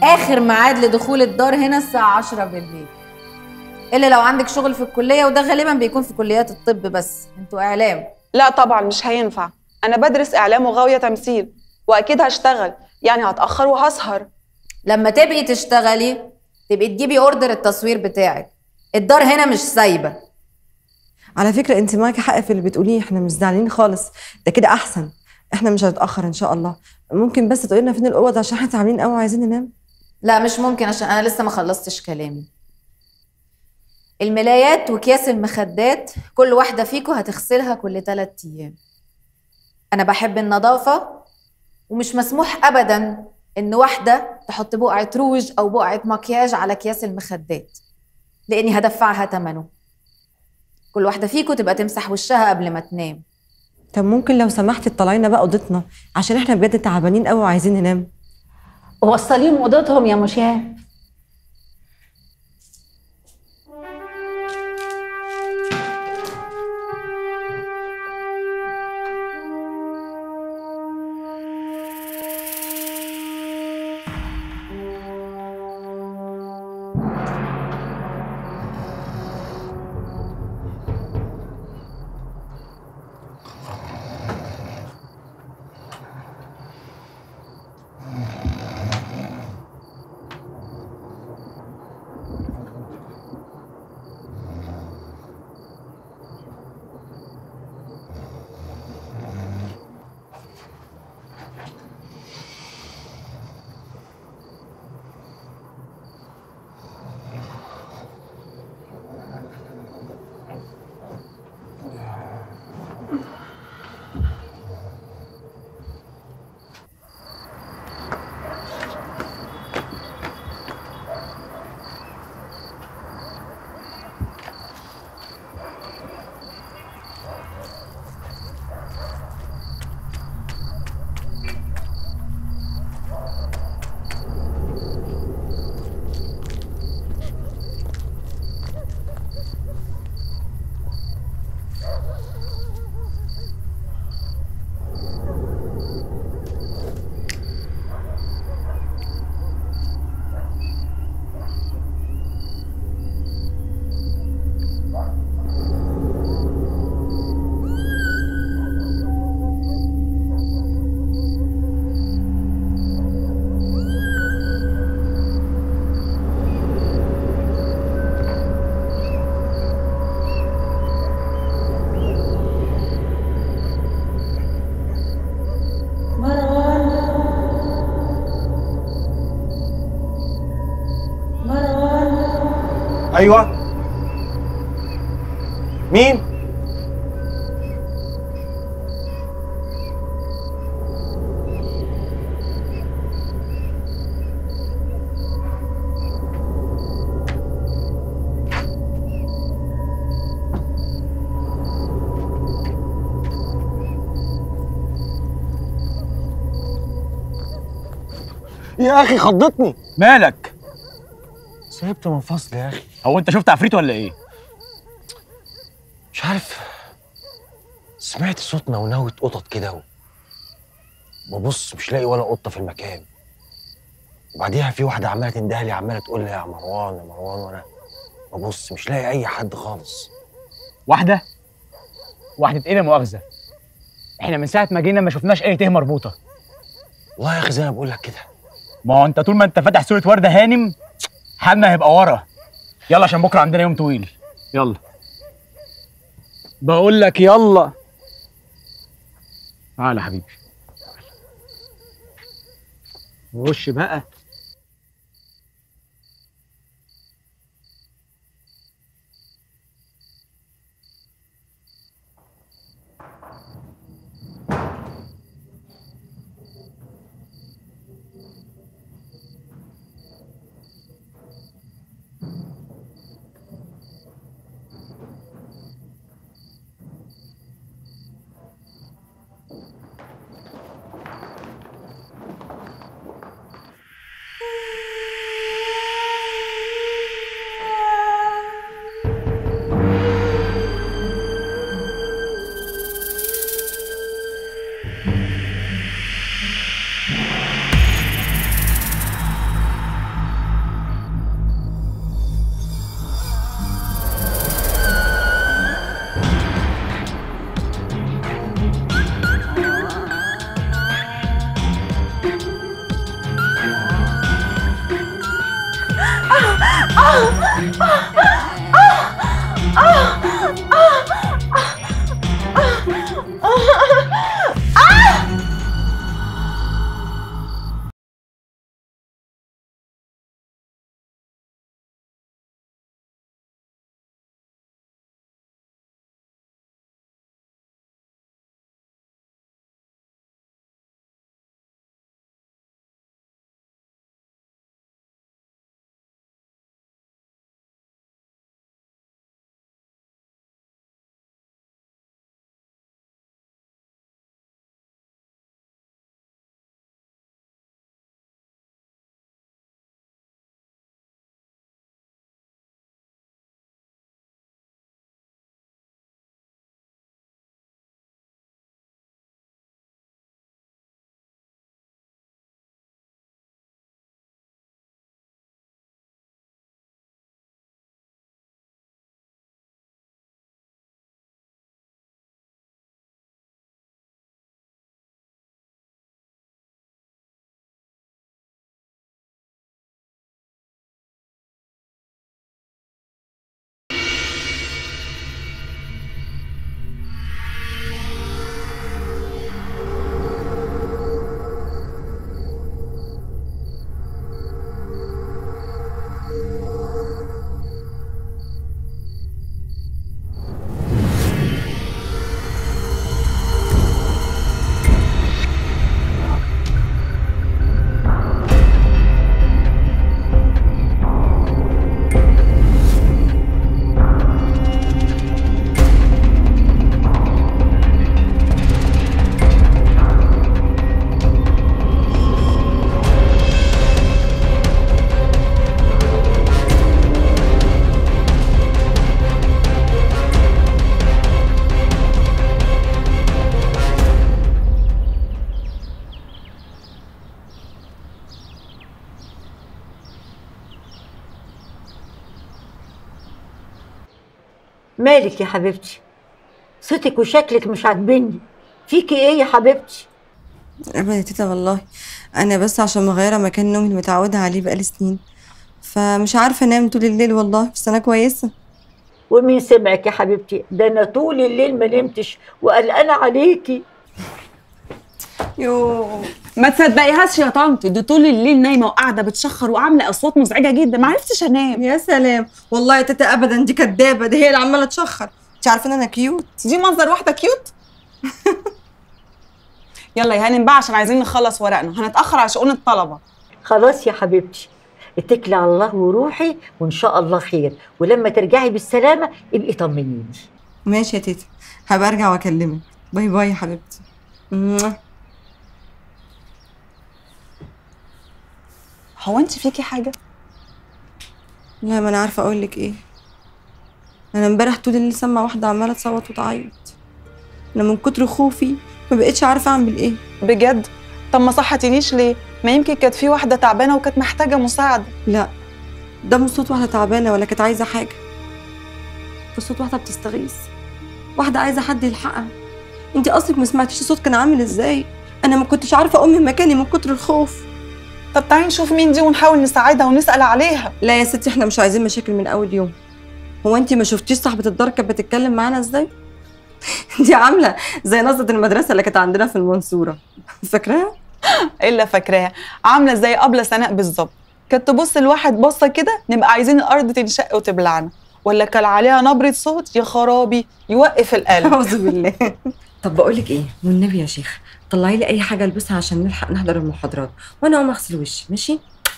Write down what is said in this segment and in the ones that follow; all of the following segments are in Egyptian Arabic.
اخر ميعاد لدخول الدار هنا الساعه 10 بالليل الا لو عندك شغل في الكليه وده غالبا بيكون في كليات الطب بس انتوا اعلام لا طبعا مش هينفع انا بدرس اعلام وغاويه تمثيل واكيد هشتغل يعني هتاخر وهسهر لما تبقي تشتغلي تبقي تجيبي اوردر التصوير بتاعك الدار هنا مش سايبه على فكره انت معاكي حق في اللي بتقوليه احنا مش زعلانين خالص ده كده احسن احنا مش هنتاخر ان شاء الله ممكن بس تقولي لنا فين الاوض عشان احنا تعبانين قوي وعايزين ننام لا مش ممكن عشان انا لسه ما خلصتش كلامي الملايات واكياس المخدات كل واحده فيكم هتغسلها كل 3 ايام انا بحب النظافه ومش مسموح ابدا ان واحده تحط بقعه روج او بقعه مكياج على اكياس المخدات لاني هدفعها ثمنه كل واحده فيكم تبقى تمسح وشها قبل ما تنام طب ممكن لو سمحتي تطلعينا بقى اوضتنا عشان احنا بجد تعبانين قوي وعايزين ننام وصليهم اوضتهم يا مشاه ايوه مين يا اخي خضتني مالك سيبت من فصل يا اخي هو انت شفت عفريت ولا ايه مش عارف سمعت صوت نونوة قطط كده و- ببص مش لاقي ولا قطة في المكان وبعديها في واحدة عمالة تندهلي عمالة تقول لي يا مروان يا مروان وانا ببص مش لاقي أي حد خالص واحده واحده ايه لا مؤاخذه احنا من ساعه ما جينا ما شفناش اي تيه مربوطه والله يا أخي زي ما بقول لك كده ما هو انت طول ما انت فاتح صوره ورده هانم حالنا هيبقى ورا يلا عشان بكره عندنا يوم طويل يلا بقول لك يلا تعالى يا حبيبي وش بقى مالك يا حبيبتي صوتك وشكلك مش عاجبني فيكي ايه يا حبيبتي ابدا يا تيتا والله انا بس عشان مغيره مكان نومي اللي متعوده عليه بقالي سنين فمش عارفه انام طول الليل والله بس انا كويسه ومين سمعك يا حبيبتي ده انا طول الليل ما نمتش وقلقانه عليكي يو ما تصدقيهاش يا طنط دي طول الليل نايمه وقاعده بتشخر وعامله اصوات مزعجه جدا ما عرفتش انام يا سلام والله يا تيتا ابدا دي كدابه دي هي اللي عماله تشخر انت عارفه ان انا كيوت دي منظر واحده كيوت يلا يا هانم بقى عشان عايزين نخلص ورقنا هنتاخر على شؤون الطلبه خلاص يا حبيبتي اتكلي على الله وروحي وان شاء الله خير ولما ترجعي بالسلامه ابقي طمنيني ماشي يا تيتا هبقى ارجع واكلمك باي باي يا حبيبتي موah. هو انت فيكي حاجه لا ما انا عارفه اقول لك ايه انا امبارح طول الليل سامعه واحده عماله تصوت وتعيط انا من كتر خوفي ما بقتش عارفه اعمل ايه بجد طب ما صحتنيش ليه ما يمكن كانت في واحده تعبانه وكانت محتاجه مساعده لا ده مش صوت واحده تعبانه ولا كانت عايزه حاجه ده صوت واحده بتستغيث واحده عايزه حد يلحقها انت اصلك ما سمعتيش الصوت كان عامل ازاي انا ما كنتش عارفه اقوم من مكاني من كتر الخوف طب تعالي نشوف مين دي ونحاول نساعدها ونسال عليها لا يا ستي احنا مش عايزين مشاكل من اول يوم هو انت ما شفتيش صاحبه الدار كانت بتتكلم معانا ازاي دي عامله زي نظره المدرسه اللي كانت عندنا في المنصوره فاكراها الا فاكراها عامله زي قبله سناء بالظبط كانت تبص لواحد بصه كده نبقى عايزين الارض تنشق وتبلعنا ولا كان عليها نبره صوت يا خرابي يوقف القلب اعوذ بالله طب بقول لك ايه والنبي يا شيخ طلعي لي اي حاجه البسها عشان نلحق نحضر المحاضرات وانا اقوم اغسل وشي ماشي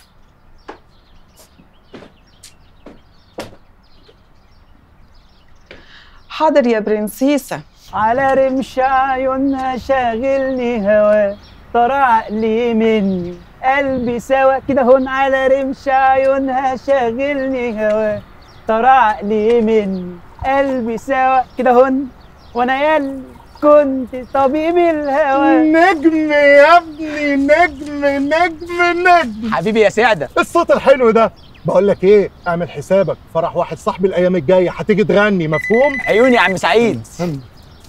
حاضر يا برنسيسه على رمش عيونها شاغلني هوا طار عقلي مني قلبي سوا كده هون على رمش عيونها شاغلني هوا طار عقلي مني قلبي سوا كده هون وانا يالي كنت طبيب الهوى نجم يا ابني نجم نجم نجم حبيبي يا سعده الصوت الحلو ده بقول لك ايه اعمل حسابك فرح واحد صاحبي الايام الجايه هتيجي تغني مفهوم عيوني يا عم سعيد استنى.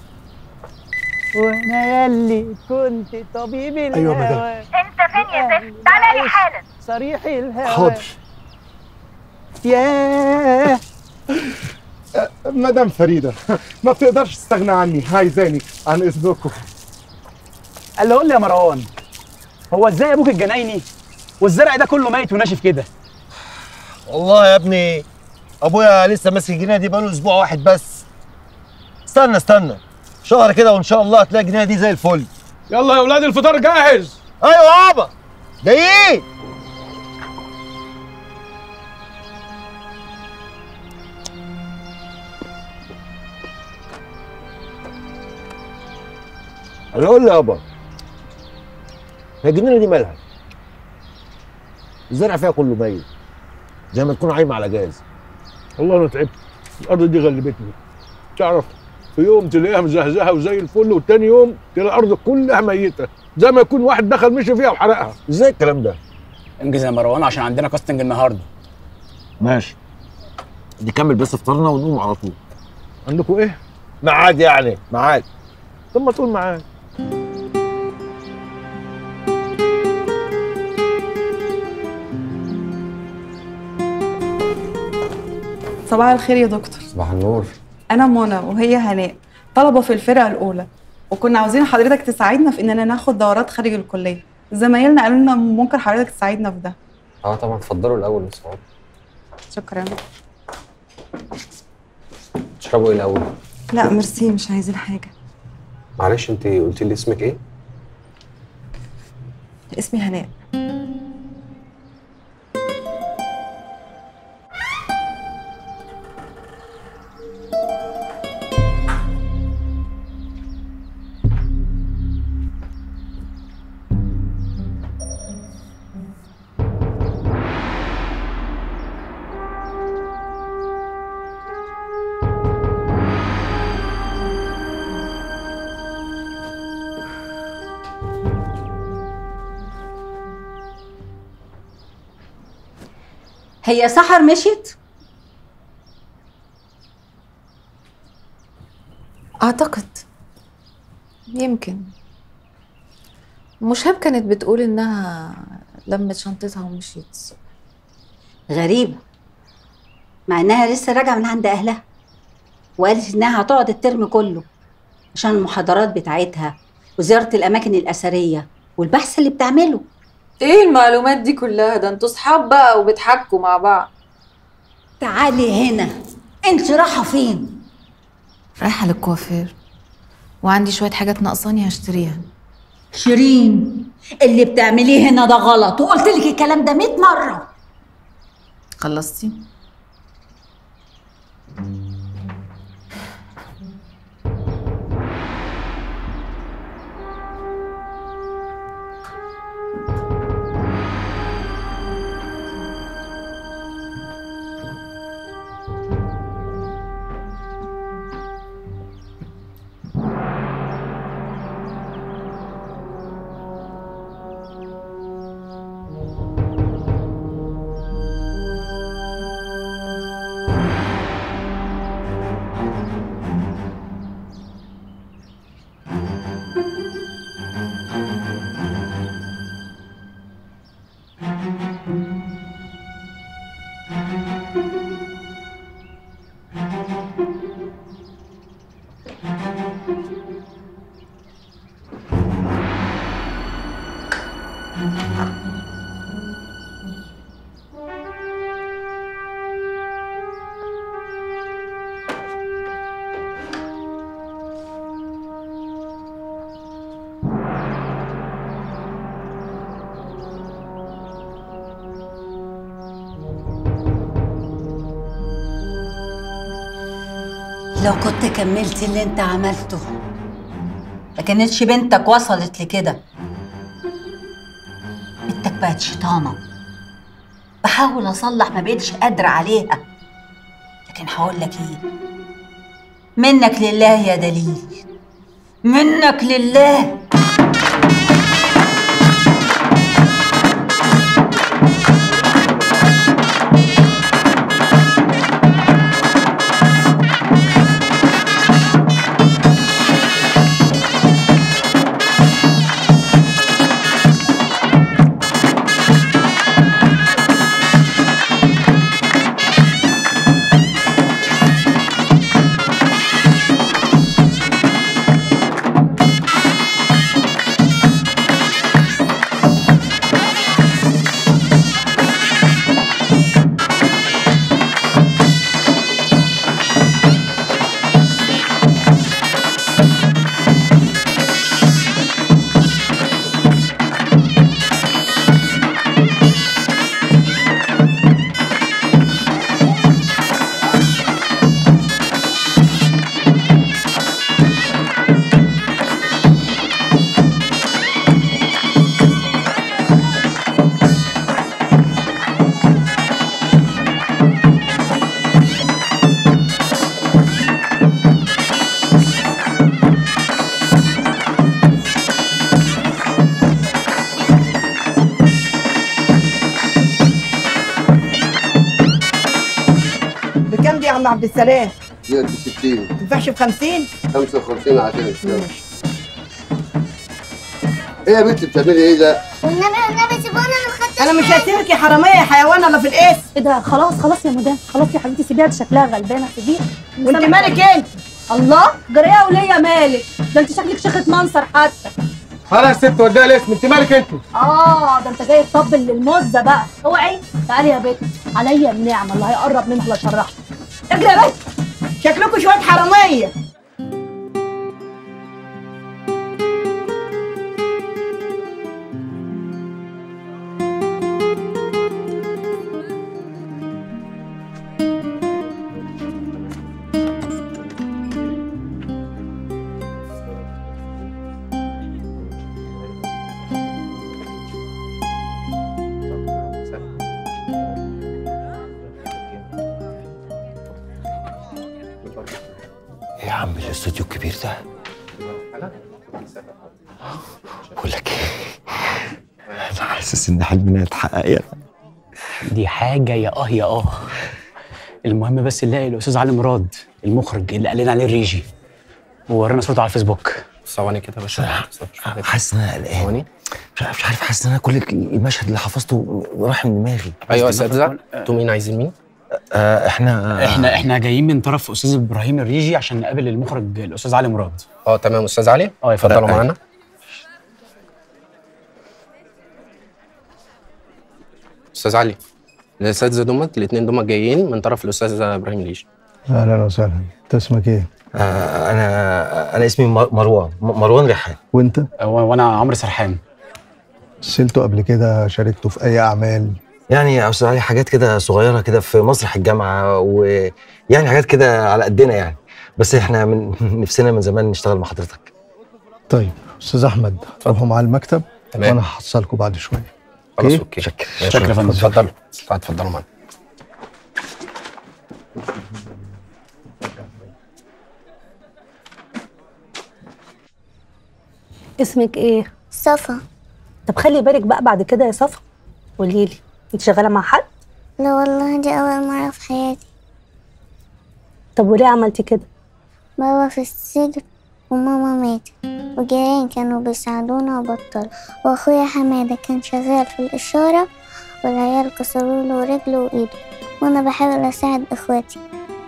وانا يالي كنت طبيب الهوى أيوة مدام. انت فين يا زفت تعالى لي حالا صريح الهوى حاضر ياه مدام فريده ما بتقدرش تستغنى عني عايزاني عن اذنكم قال له قول لي يا مروان هو ازاي ابوك الجنايني والزرع ده كله ميت وناشف كده والله يا ابني ابويا لسه ماسك الجنيه دي بقاله اسبوع واحد بس استنى استنى شهر كده وان شاء الله هتلاقي الجنيه دي زي الفل يلا يا اولاد الفطار جاهز ايوه يابا جايين انا اقول له يابا هي الجنينه دي مالها؟ الزرع فيها كله ميت زي ما تكون عايمه على جاز والله انا تعبت الارض دي غلبتني تعرف في يوم تلاقيها مزهزهه وزي الفل وتاني يوم تلاقي الارض كلها ميته زي ما يكون واحد دخل مشي فيها وحرقها ازاي الكلام ده؟ انجز يا مروان عشان عندنا كاستنج النهارده ماشي نكمل بس فطارنا ونقوم على طول عندكم ايه؟ ميعاد يعني ميعاد طب ما تقول معايا صباح الخير يا دكتور صباح النور انا منى وهي هناء طلبه في الفرقه الاولى وكنا عاوزين حضرتك تساعدنا في اننا ناخد دورات خارج الكليه زمايلنا قالوا لنا ممكن حضرتك تساعدنا في ده اه طبعا اتفضلوا الاول بس اقعدوا. شكرا تشربوا ايه الاول لا ميرسي مش عايزين حاجه معلش انت قلت لي اسمك ايه اسمي هناء هي سحر مشيت اعتقد يمكن مشهاب كانت بتقول انها لمت شنطتها ومشيت غريبة مع انها لسه راجعة من عند اهلها وقالت انها هتقعد الترم كله عشان المحاضرات بتاعتها وزيارة الاماكن الاثرية والبحث اللي بتعمله ايه المعلومات دي كلها ده انتوا صحاب بقى وبتحكوا مع بعض تعالي هنا انت رايحة فين رايحه للكوافير وعندي شويه حاجات ناقصاني هشتريها شيرين اللي بتعمليه هنا ده غلط وقلت لك الكلام ده 100 مرة خلصتي لو كنت كملت اللي انت عملته ما كانتش بنتك وصلت لكده بنتك بقت شيطانة بحاول اصلح ما بقتش قادرة عليها لكن هقول لك ايه منك لله يا دليل منك لله بكام دي يا عم عبد السلام؟ ديت ب 60 ما تنفعش ب 50 55 عشان الشهر ايه يا بنتي بتعملي ايه ده؟ والنبي والنبي سيبونا انا خدت انا مش هسيبك يا حراميه يا حيوان الا في القيس ايه ده خلاص خلاص يا مدام خلاص يا حبيبتي سيبيها دي شكلها غلبانه سيبيها وانت مالك انت؟ الله جريه وليا مالك ده انت شكلك شيخه منصر حتى خلاص يا ست وديها الاسم انت مالك انت اه ده انت جاي تطبل للمزه بقى اوعي تعالي يا بنت عليا النعمه اللي هيقرب منها لا شرحها اجري يا بنت شكلكم شويه حراميه ايه يا عم الاستوديو الكبير ده بقول لك ايه انا حاسس ان حلمنا يتحقق يا دي حاجه يا اه يا اه المهم بس نلاقي الاستاذ علي مراد المخرج اللي قال لنا عليه الريجي وورانا صورته على الفيسبوك ثواني كده بس حاسس ان انا قلقان مش عارف مش عارف حاسس ان انا كل المشهد اللي حفظته راح من دماغي ايوه يا اساتذه انتوا مين عايزين مين؟ آه احنا احنا احنا جايين من طرف استاذ ابراهيم الريجي عشان نقابل المخرج الاستاذ علي مراد اه تمام استاذ علي اه اتفضلوا معانا استاذ علي الاساتذه دمت الاثنين دمت جايين من طرف الاستاذ ابراهيم ليش اهلا وسهلا انت اسمك ايه؟ آه انا انا اسمي مر- مروان م- مروان ريحان وانت؟ وانا عمرو سرحان مثلتوا قبل كده شاركتوا في اي اعمال؟ يعني يا استاذ علي حاجات كده صغيره كده في مسرح الجامعه ويعني حاجات كده على قدنا يعني بس احنا من نفسنا من زمان نشتغل مع حضرتك طيب استاذ احمد روحوا مع المكتب تمام. وانا هحصلكم بعد شويه خلاص اوكي شكرا شكرا يا فندم اتفضلوا اتفضلوا معانا اسمك ايه؟ صفا طب خلي بالك بقى بعد كده يا صفا قولي لي انت شغاله مع حد؟ لا والله دي أول مرة في حياتي طب وليه عملتي كده؟ بابا في السجن وماما ماتت وجيران كانوا بيساعدونا وبطلوا وأخويا حمادة كان شغال في الإشارة والعيال كسروا له رجله وإيده وأنا بحاول أساعد إخواتي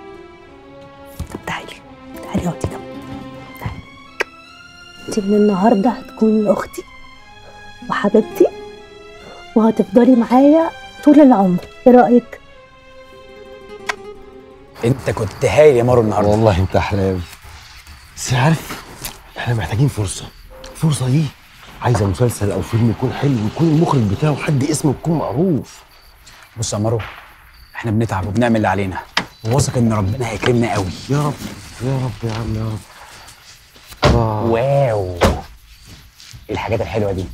تعالي اقعدي جنبي تعالي. انت من النهارده هتكوني اختي وحبيبتي وهتفضلي معايا طول العمر ايه رايك؟ انت كنت هايل يا مارو النهارده والله انت احلام بس عارف احنا محتاجين فرصه الفرصه دي عايزه مسلسل او فيلم يكون حلو يكون المخرج بتاعه حد اسمه يكون معروف بص يا مارو احنا بنتعب وبنعمل اللي علينا وواثق ان ربنا هيكرمنا قوي يا رب يا رب يا عم يا رب آه. واو ايه الحاجات الحلوه دي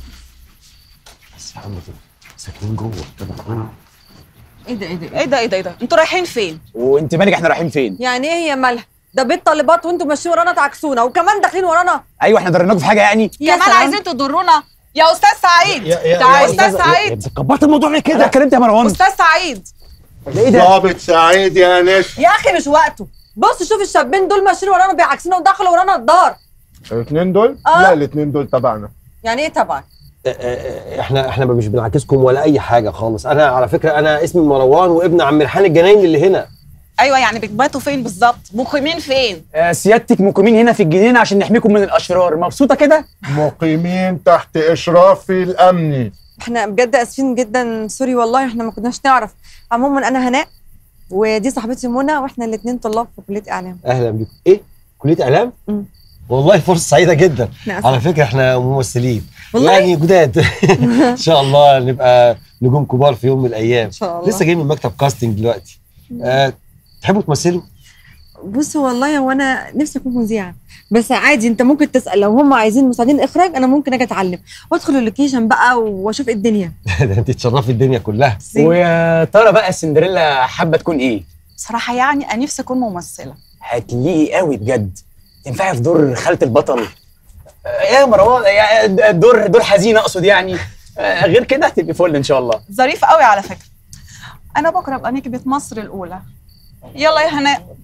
بس يا عم كده ساكنين جوه طبعا ايه ده ايه ده ايه ده ايه ده ايه ده انتوا رايحين فين وانت مالك احنا رايحين فين يعني ايه هي مالها ده بيت طالبات وانتوا ماشيين ورانا تعكسونا وكمان داخلين ورانا ايوه احنا ضرناكم في حاجه يعني كمان عايزين تضرونا يا استاذ سعيد يا- يا- تعال يا استاذ أستاذ- سعيد كبرت الموضوع ليه كده كده اتكلمت يا مروان استاذ سعيد ايه ده ضابط سعيد يا نش يا اخي مش وقته بص شوف الشابين دول ماشيين ورانا بيعكسونا ودخلوا ورانا الدار الاثنين دول؟ آه. لا الاثنين دول تبعنا يعني ايه طبعا احنا احنا مش بنعكسكم ولا اي حاجه خالص انا على فكره انا اسمي مروان وابن عم ريحان الجناين اللي هنا ايوه يعني بتباتوا فين بالظبط مقيمين فين آه، سيادتك مقيمين هنا في الجنينه عشان نحميكم من الاشرار مبسوطه كده مقيمين تحت اشرافي الامني احنا بجد اسفين جدا سوري والله احنا ما كناش نعرف عموما انا هناء ودي صاحبتي منى واحنا الاثنين طلاب في كليه اعلام اهلا بكم ايه كليه اعلام مم. والله فرصه سعيده جدا إحنا أسف. على فكره احنا ممثلين والله؟ يعني جداد ان شاء الله نبقى نجوم كبار في يوم من الايام ان شاء الله. لسه جاي من مكتب كاستنج دلوقتي أه تحبوا تمثلوا بص والله هو انا نفسي اكون مذيعه بس عادي انت ممكن تسال لو هم عايزين مساعدين اخراج انا ممكن اجي اتعلم وادخل اللوكيشن بقى واشوف إيه الدنيا ده انت تشرفي الدنيا كلها ويا ترى بقى سندريلا حابه تكون ايه بصراحه يعني انا نفسي اكون ممثله هتليقي قوي بجد تنفعي في دور خاله البطل آه، يا مروان يا دور دور حزين اقصد يعني آه، غير كده هتبقي فل ان شاء الله ظريف قوي على فكره انا بكره ابقى نكبه مصر الاولى يلا يا هناء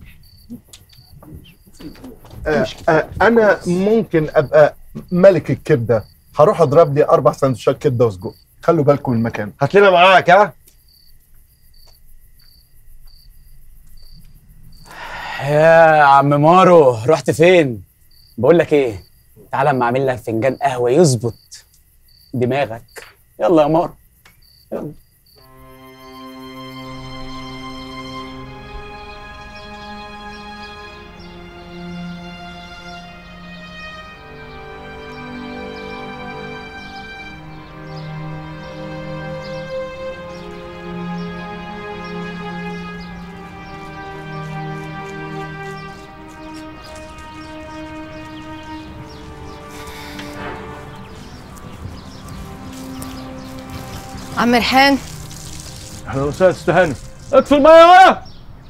آه آه انا ممكن ابقى ملك الكبده هروح اضرب لي اربع سندوتشات كبده وسجق خلوا بالكم من المكان هات لنا معاك ها يا عم مارو رحت فين بقول لك ايه تعالى اما اعمل لك فنجان قهوه يظبط دماغك يلا يا مارو يلا عم ريحان اهلا وسهلا استهاني اطفي الميه ورا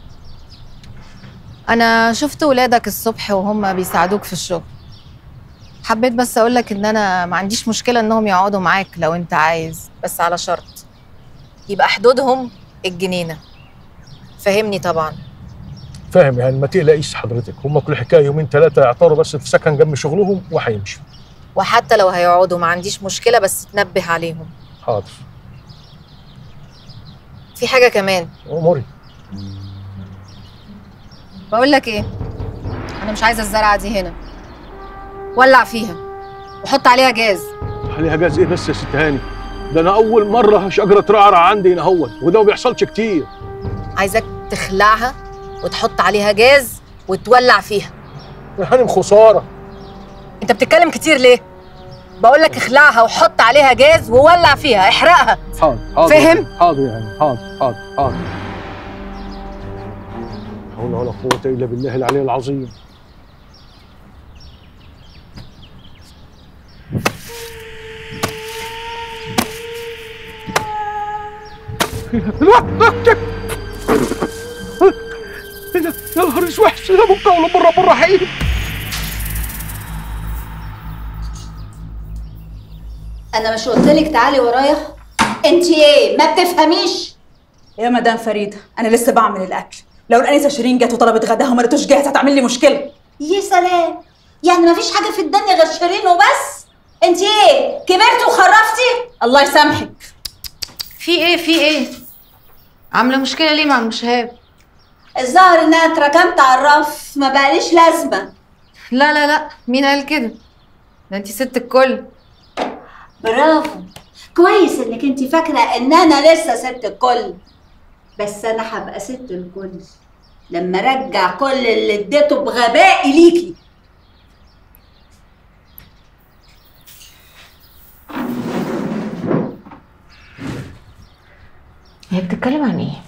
انا شفت ولادك الصبح وهم بيساعدوك في الشغل حبيت بس اقولك ان انا ما عنديش مشكله انهم يقعدوا معاك لو انت عايز بس على شرط يبقى حدودهم الجنينه فهمني طبعا فاهم يعني ما تقلقيش حضرتك هم كل حكايه يومين ثلاثه يعطروا بس في سكن جنب شغلهم وهيمشوا وحتى لو هيقعدوا ما عنديش مشكله بس تنبه عليهم حاضر في حاجه كمان اموري بقول لك ايه انا مش عايزه الزرعه دي هنا ولع فيها وحط عليها جاز عليها جاز ايه بس يا ست هاني ده انا اول مره شجره ترعرع عندي هنا هون وده ما بيحصلش كتير عايزاك تخلعها وتحط عليها جاز وتولع فيها يا هانم خساره انت بتتكلم كتير ليه بقول لك اخلعها وحط عليها جاز وولع فيها احرقها حاضر حاضر فاهم؟ حاضر يا هانم حاضر حاضر حاضر لا حول ولا قوه الا بالله العلي العظيم يا نهار اسود يا ابو القوله بره بره حقيقي انا مش قلت لك تعالي ورايا انت ايه ما بتفهميش يا مدام فريده انا لسه بعمل الاكل لو الانسه شيرين جت وطلبت غداها وما لقيتوش جاهز هتعمل لي مشكله يا سلام يعني مفيش حاجه في الدنيا غير شيرين وبس انت ايه كبرتي وخرفتي الله يسامحك في ايه في ايه عامله مشكله ليه مع ام شهاب الظاهر انها اتركمت على الرف ما بقاليش لازمه لا لا لا مين قال كده ده انت ست الكل برافو كويس انك انت فاكره ان انا لسه ست الكل بس انا هبقى ست الكل لما ارجع كل اللي اديته بغبائي ليكي هي بتتكلم عن ايه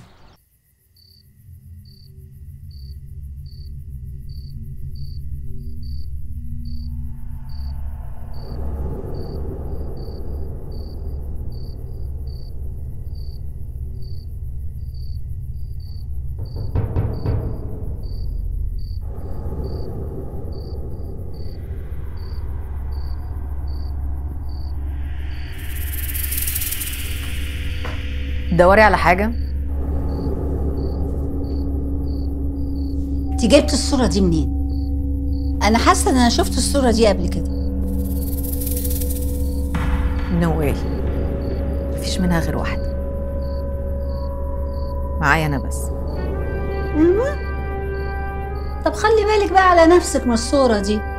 تدوري على حاجه انت جبت الصوره دي منين انا حاسه ان انا شفت الصوره دي قبل كده نو واي مفيش منها غير واحده معايا انا بس ايوه طب خلي بالك بقى على نفسك من الصوره دي